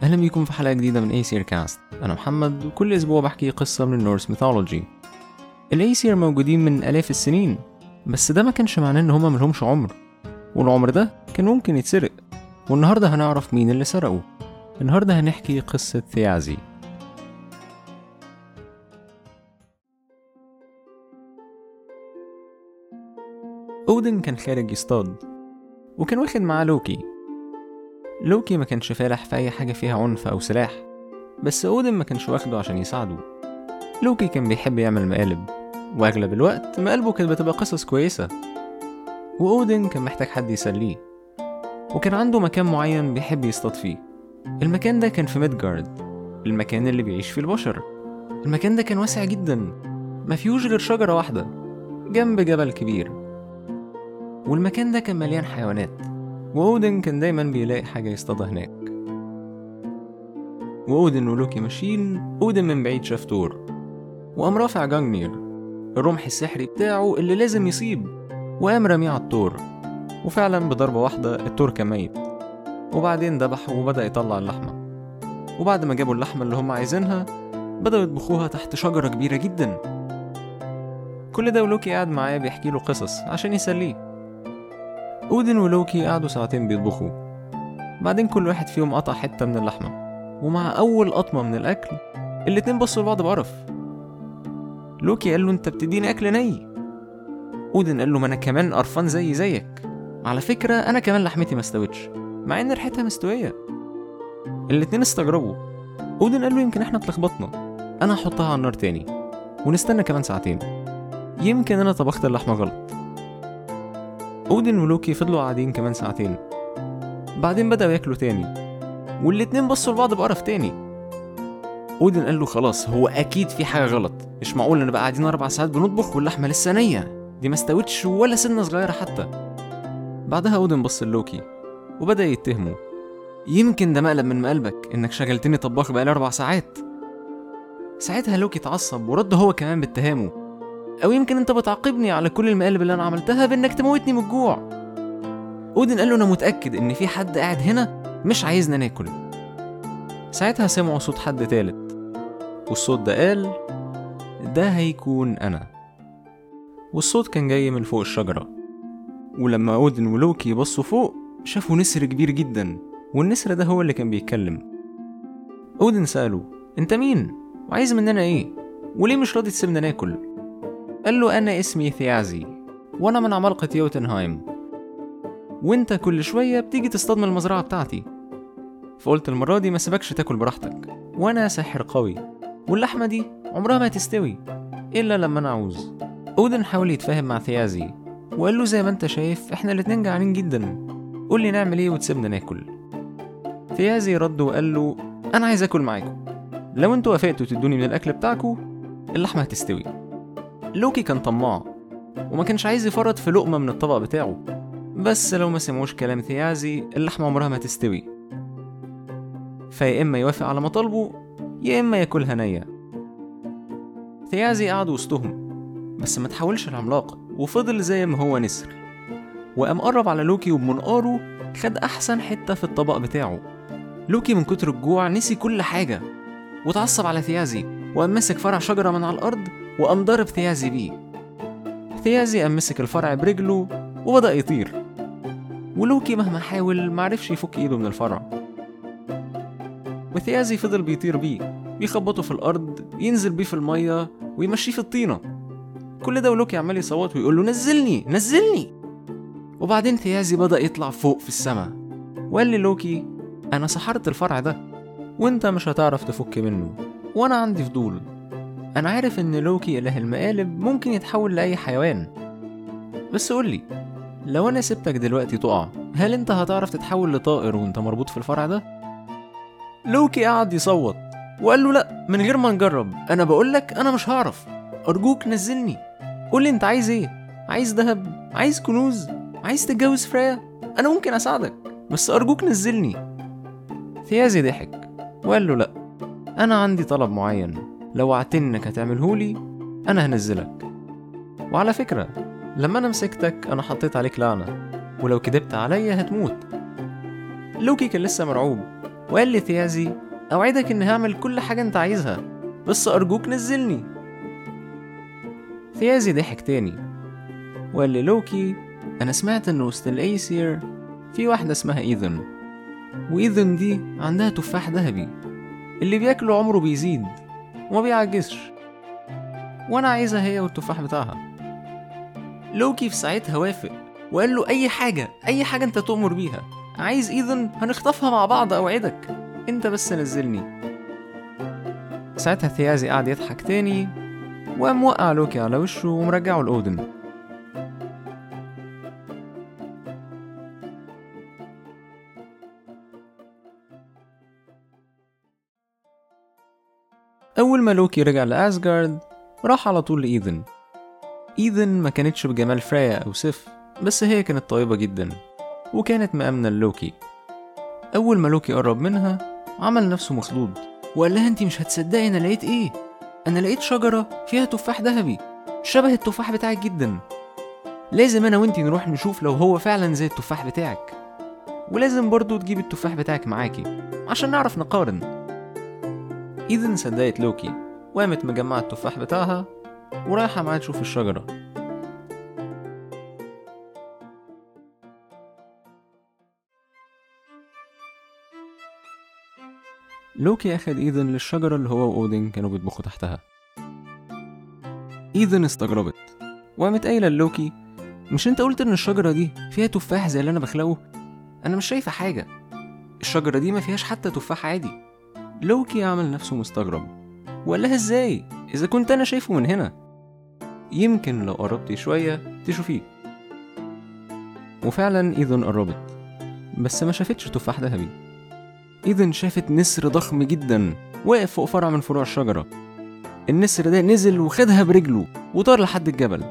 أهلا بيكم في حلقة جديدة من ايسير كاست أنا محمد وكل أسبوع بحكي قصة من النورس ميثولوجي الايسير موجودين من آلاف السنين بس ده ما كانش معناه إن هما ملهمش عمر والعمر ده كان ممكن يتسرق والنهاردة هنعرف مين اللي سرقه النهاردة هنحكي قصة ثيازي أودن كان خارج يصطاد وكان واخد معاه لوكي لوكي ما كانش فالح في أي حاجة فيها عنف أو سلاح بس أودن ما كانش واخده عشان يساعده لوكي كان بيحب يعمل مقالب وأغلب الوقت مقالبه كانت بتبقى قصص كويسة وأودن كان محتاج حد يسليه وكان عنده مكان معين بيحب يصطاد فيه المكان ده كان في ميدجارد المكان اللي بيعيش فيه البشر المكان ده كان واسع جدا ما فيهوش غير شجرة واحدة جنب جبل كبير والمكان ده كان مليان حيوانات وأودن كان دايما بيلاقي حاجة يصطادها هناك وأودن ولوكي ماشيين أودن من بعيد شاف تور وقام رافع جانجنير الرمح السحري بتاعه اللي لازم يصيب وقام رميه على التور وفعلا بضربة واحدة التور كان ميت وبعدين ذبح وبدأ يطلع اللحمة وبعد ما جابوا اللحمة اللي هم عايزينها بدأوا يطبخوها تحت شجرة كبيرة جدا كل ده ولوكي قاعد معاه بيحكي له قصص عشان يسليه أودن ولوكي قعدوا ساعتين بيطبخوا بعدين كل واحد فيهم قطع حتة من اللحمة ومع أول قطمة من الأكل الاتنين بصوا لبعض بقرف لوكي قال له أنت بتديني أكل ني أودن قال له ما أنا كمان قرفان زي زيك على فكرة أنا كمان لحمتي ما استوتش مع إن ريحتها مستوية الاتنين استغربوا أودن قال له يمكن إحنا اتلخبطنا أنا هحطها على النار تاني ونستنى كمان ساعتين يمكن أنا طبخت اللحمة غلط أودن ولوكي فضلوا قاعدين كمان ساعتين بعدين بدأوا ياكلوا تاني والاتنين بصوا لبعض بقرف تاني أودن قال له خلاص هو أكيد في حاجة غلط مش معقول نبقى قاعدين أربع ساعات بنطبخ واللحمة لسه نية دي ما استوتش ولا سنة صغيرة حتى بعدها أودن بص لوكي وبدأ يتهمه يمكن ده مقلب من مقلبك إنك شغلتني طباخ بقالي أربع ساعات ساعتها لوكي اتعصب ورد هو كمان باتهامه أو يمكن أنت بتعاقبني على كل المقالب اللي أنا عملتها بإنك تموتني من الجوع أودن قال له أنا متأكد إن في حد قاعد هنا مش عايزنا ناكل ساعتها سمعوا صوت حد تالت والصوت ده قال ده هيكون أنا والصوت كان جاي من فوق الشجرة ولما أودن ولوكي بصوا فوق شافوا نسر كبير جدا والنسر ده هو اللي كان بيتكلم أودن سأله أنت مين؟ وعايز مننا إيه؟ وليه مش راضي تسيبنا ناكل؟ قال له أنا اسمي ثيازي وأنا من عمالقة يوتنهايم وأنت كل شوية بتيجي تصطاد من المزرعة بتاعتي فقلت المرة دي ما سيبكش تاكل براحتك وأنا ساحر قوي واللحمة دي عمرها ما تستوي إلا لما أنا أعوز أودن حاول يتفاهم مع ثيازي وقال له زي ما أنت شايف إحنا الاتنين جعانين جدا قول لي نعمل إيه وتسيبنا ناكل ثيازي رد وقال له أنا عايز آكل معاكم لو انتوا وافقتوا تدوني من الأكل بتاعكم اللحمة هتستوي لوكي كان طماع وما كانش عايز يفرط في لقمة من الطبق بتاعه بس لو ما سمعوش كلام ثيازي اللحمة عمرها ما تستوي فيا إما يوافق على مطالبه يا إما ياكلها نية ثيازي قعد وسطهم بس ما تحولش العملاق وفضل زي ما هو نسر وقام قرب على لوكي وبمنقاره خد أحسن حتة في الطبق بتاعه لوكي من كتر الجوع نسي كل حاجة واتعصب على ثيازي وقام ماسك فرع شجرة من على الأرض وقام ضارب ثيازي بيه ثيازي قام مسك الفرع برجله وبدأ يطير ولوكي مهما حاول معرفش يفك ايده من الفرع وثيازي فضل بيطير بيه بيخبطه في الأرض ينزل بيه في المية ويمشيه في الطينة كل ده ولوكي عمال يصوت ويقول له نزلني نزلني وبعدين ثيازي بدأ يطلع فوق في السماء وقال لي لوكي أنا سحرت الفرع ده وانت مش هتعرف تفك منه وانا عندي فضول انا عارف ان لوكي اله المقالب ممكن يتحول لاي حيوان بس قولي لو انا سبتك دلوقتي تقع هل انت هتعرف تتحول لطائر وانت مربوط في الفرع ده لوكي قعد يصوت وقال له لا من غير ما نجرب انا بقولك انا مش هعرف ارجوك نزلني قولي انت عايز ايه عايز ذهب عايز كنوز عايز تتجوز فريا انا ممكن اساعدك بس ارجوك نزلني ثيازي ضحك وقال له لأ أنا عندي طلب معين لو وعدتني إنك هتعملهولي أنا هنزلك وعلى فكرة لما أنا مسكتك أنا حطيت عليك لعنة ولو كدبت عليا هتموت لوكي كان لسه مرعوب وقال لثيازي أوعدك إني هعمل كل حاجة أنت عايزها بس أرجوك نزلني ثيازي ضحك تاني وقال للوكي أنا سمعت إن وسط الأيسير في واحدة اسمها إيذن وإيذن دي عندها تفاح ذهبي اللي بياكله عمره بيزيد وما بيعجزش وأنا عايزها هي والتفاح بتاعها لوكي في ساعتها وافق وقال له أي حاجة أي حاجة أنت تؤمر بيها عايز إيذن هنخطفها مع بعض أوعدك أنت بس نزلني ساعتها ثيازي قعد يضحك تاني وقام موقع لوكي على وشه ومرجعه لأودن أول ما لوكي رجع لأسجارد راح على طول لإيذن إيذن ما كانتش بجمال فريا أو سيف بس هي كانت طيبة جدا وكانت مأمنة لوكي أول ما لوكي قرب منها عمل نفسه مخضوض وقال لها انتي مش هتصدقي انا لقيت ايه انا لقيت شجرة فيها تفاح ذهبي شبه التفاح بتاعك جدا لازم انا وانتي نروح نشوف لو هو فعلا زي التفاح بتاعك ولازم برضو تجيب التفاح بتاعك معاكي عشان نعرف نقارن إيذن صدقت لوكي وقامت مجمعة التفاح بتاعها ورايحة معاه تشوف الشجرة لوكي أخد إيذن للشجرة اللي هو وأودين كانوا بيطبخوا تحتها إيذن استغربت وقامت قايلة لوكي مش انت قلت ان الشجرة دي فيها تفاح زي اللي انا بخلقه انا مش شايفة حاجة الشجرة دي ما فيهاش حتى تفاح عادي لوكي عمل نفسه مستغرب وقال لها ازاي اذا كنت انا شايفه من هنا يمكن لو قربتي شوية تشوفيه وفعلا إيذن قربت بس ما شافتش تفاح ذهبي إيذن شافت نسر ضخم جدا واقف فوق فرع من فروع الشجرة النسر ده نزل وخدها برجله وطار لحد الجبل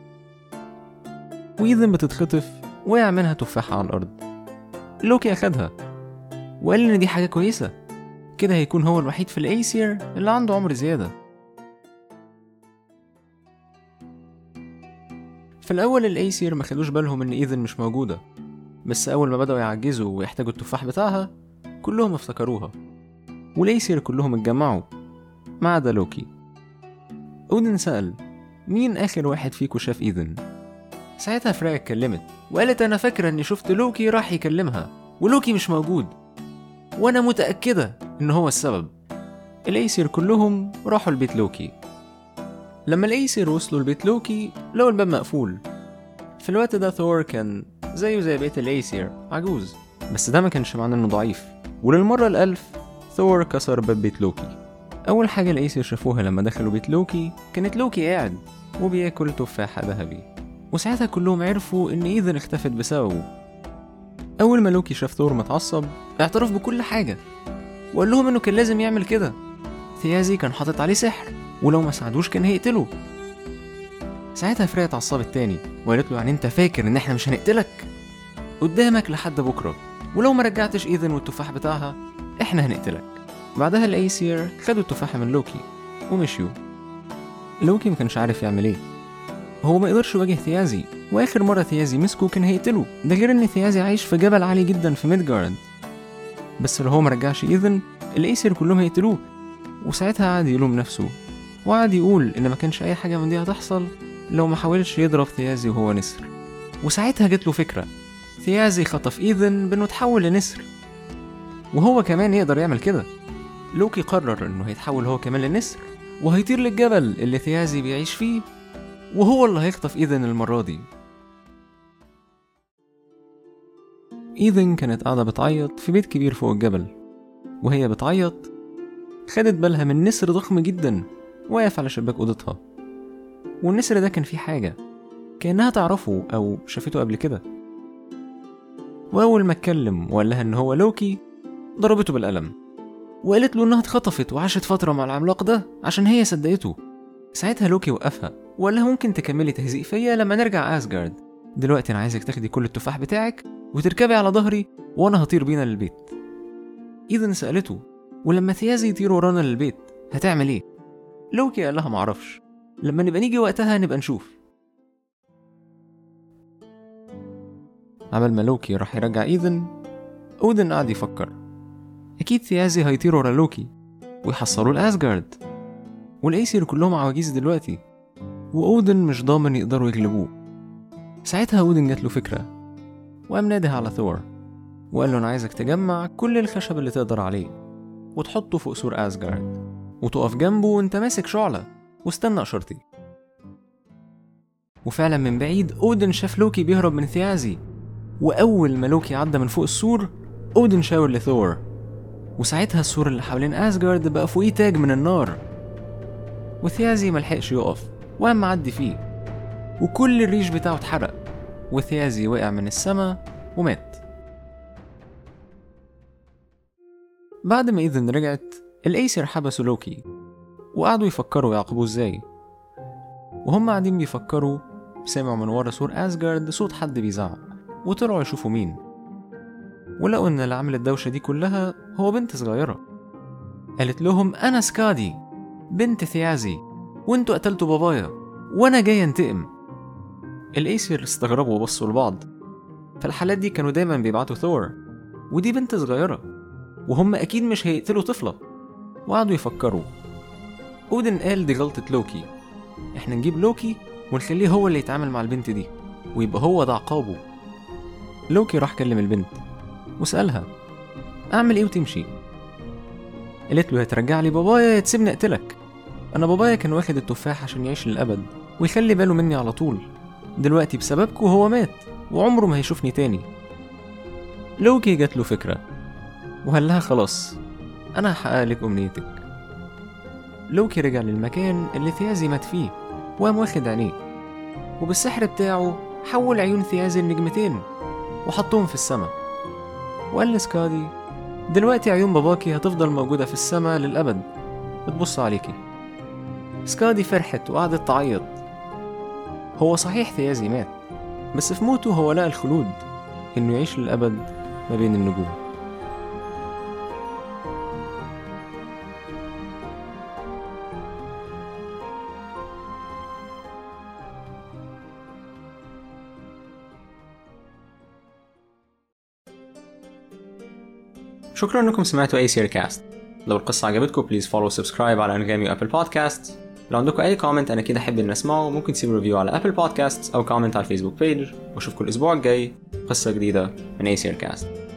وإيذن بتتخطف وقع منها تفاحة على الأرض لوكي أخدها وقال إن دي حاجة كويسة كده هيكون هو الوحيد في الأيسير اللي عنده عمر زيادة في الأول الأيسير ما خدوش بالهم إن إيذن مش موجودة بس أول ما بدأوا يعجزوا ويحتاجوا التفاح بتاعها كلهم افتكروها والأيسير كلهم اتجمعوا ما عدا لوكي أودن سأل مين آخر واحد فيكو شاف إيذن؟ ساعتها فريا اتكلمت وقالت أنا فاكرة إني شفت لوكي راح يكلمها ولوكي مش موجود وأنا متأكدة إن هو السبب الأيسير كلهم راحوا لبيت لوكي لما الأيسير وصلوا لبيت لوكي لقوا الباب مقفول في الوقت ده ثور كان زيه زي بيت الأيسير عجوز بس ده ما كانش معناه إنه ضعيف وللمرة الألف ثور كسر باب بيت لوكي أول حاجة الأيسير شافوها لما دخلوا بيت لوكي كانت لوكي قاعد وبياكل تفاحة ذهبي وساعتها كلهم عرفوا إن إيذن اختفت بسببه أول ما لوكي شاف ثور متعصب اعترف بكل حاجة وقال لهم إنه كان لازم يعمل كده ثيازي كان حاطط عليه سحر ولو ما ساعدوش كان هيقتله ساعتها فريا اتعصبت تاني وقالت له يعني انت فاكر ان احنا مش هنقتلك قدامك لحد بكره ولو ما رجعتش ايذن والتفاح بتاعها احنا هنقتلك بعدها الايسير خدوا التفاحة من لوكي ومشيوا لوكي ما كانش عارف يعمل ايه هو ما يقدرش يواجه ثيازي واخر مرة ثيازي مسكه كان هيقتله ده غير ان ثيازي عايش في جبل عالي جدا في ميدجارد بس لو هو ما رجعش ايذن الايسير كلهم هيقتلوه وساعتها قعد يلوم نفسه وقعد يقول ان ما كانش اي حاجة من دي هتحصل لو ما حاولش يضرب ثيازي وهو نسر وساعتها جت له فكرة ثيازي خطف ايذن بانه اتحول لنسر وهو كمان يقدر يعمل كده لوكي قرر انه هيتحول هو كمان لنسر وهيطير للجبل اللي ثيازي بيعيش فيه وهو اللي هيخطف ايذن المرة دي ايذن كانت قاعدة بتعيط في بيت كبير فوق الجبل وهي بتعيط خدت بالها من نسر ضخم جدا واقف على شباك أوضتها والنسر ده كان فيه حاجة كأنها تعرفه أو شافته قبل كده وأول ما اتكلم وقال لها إن هو لوكي ضربته بالقلم وقالت له إنها اتخطفت وعاشت فترة مع العملاق ده عشان هي صدقته ساعتها لوكي وقفها وقال لها ممكن تكملي تهزيق فيا لما نرجع أسجارد دلوقتي أنا عايزك تاخدي كل التفاح بتاعك وتركبي على ظهري وأنا هطير بينا للبيت إيذن سألته ولما ثيازي يطير ورانا للبيت هتعمل إيه؟ لوكي قال لها معرفش لما نبقى نيجي وقتها نبقى نشوف عمل ما لوكي راح يرجع إيذن أودن قعد يفكر أكيد ثيازي هيطيروا ورا لوكي ويحصلوا الأسجارد والأيسير كلهم عواجيز دلوقتي وأودن مش ضامن يقدروا يغلبوه ساعتها أودن جات له فكرة وقام ناده على ثور وقال له أنا عايزك تجمع كل الخشب اللي تقدر عليه وتحطه فوق سور أسجارد وتقف جنبه وانت ماسك شعلة واستنى إشارتي وفعلا من بعيد أودن شاف لوكي بيهرب من ثيازي وأول ما لوكي عدى من فوق السور أودن شاور لثور وساعتها السور اللي حوالين أسجارد بقى فوقيه تاج من النار وثيازي ملحقش يقف وقام معدي فيه وكل الريش بتاعه اتحرق وثيازي وقع من السما ومات بعد ما إذن رجعت الأيسر حبسوا لوكي وقعدوا يفكروا يعاقبوه ازاي وهم قاعدين بيفكروا سمعوا من ورا سور أسجارد صوت حد بيزعق وطلعوا يشوفوا مين ولقوا إن اللي عامل الدوشة دي كلها هو بنت صغيرة قالت لهم أنا سكادي بنت ثيازي وانتوا قتلتوا بابايا وأنا جاي أنتقم الأيسر استغربوا وبصوا لبعض في الحالات دي كانوا دايما بيبعتوا ثور ودي بنت صغيرة وهم أكيد مش هيقتلوا طفلة وقعدوا يفكروا أودن قال دي غلطة لوكي احنا نجيب لوكي ونخليه هو اللي يتعامل مع البنت دي ويبقى هو ده عقابه لوكي راح كلم البنت وسألها أعمل إيه وتمشي؟ قالت له يا ترجع لي بابايا يا تسيبني أقتلك أنا بابايا كان واخد التفاح عشان يعيش للأبد ويخلي باله مني على طول دلوقتي بسببكوا هو مات وعمره ما هيشوفني تاني لوكي جات له فكرة وقال لها خلاص أنا هحقق لك أمنيتك لوكي رجع للمكان اللي ثيازي مات فيه وقام واخد عينيه وبالسحر بتاعه حول عيون ثيازي لنجمتين وحطهم في السماء وقال لسكادي دلوقتي عيون باباكي هتفضل موجودة في السماء للأبد بتبص عليكي سكادي فرحت وقعدت تعيط هو صحيح ثيازي مات بس في موته هو لقى الخلود إنه يعيش للأبد ما بين النجوم شكرا انكم سمعتوا اي سير كاست لو القصة عجبتكم بليز فولو سبسكرايب على انغامي وابل بودكاست لو عندكم اي كومنت انا كده احب ان اسمعه ممكن تسيبوا ريفيو على ابل بودكاست او كومنت على الفيسبوك بيج واشوفكم الاسبوع الجاي قصة جديدة من اي سير كاست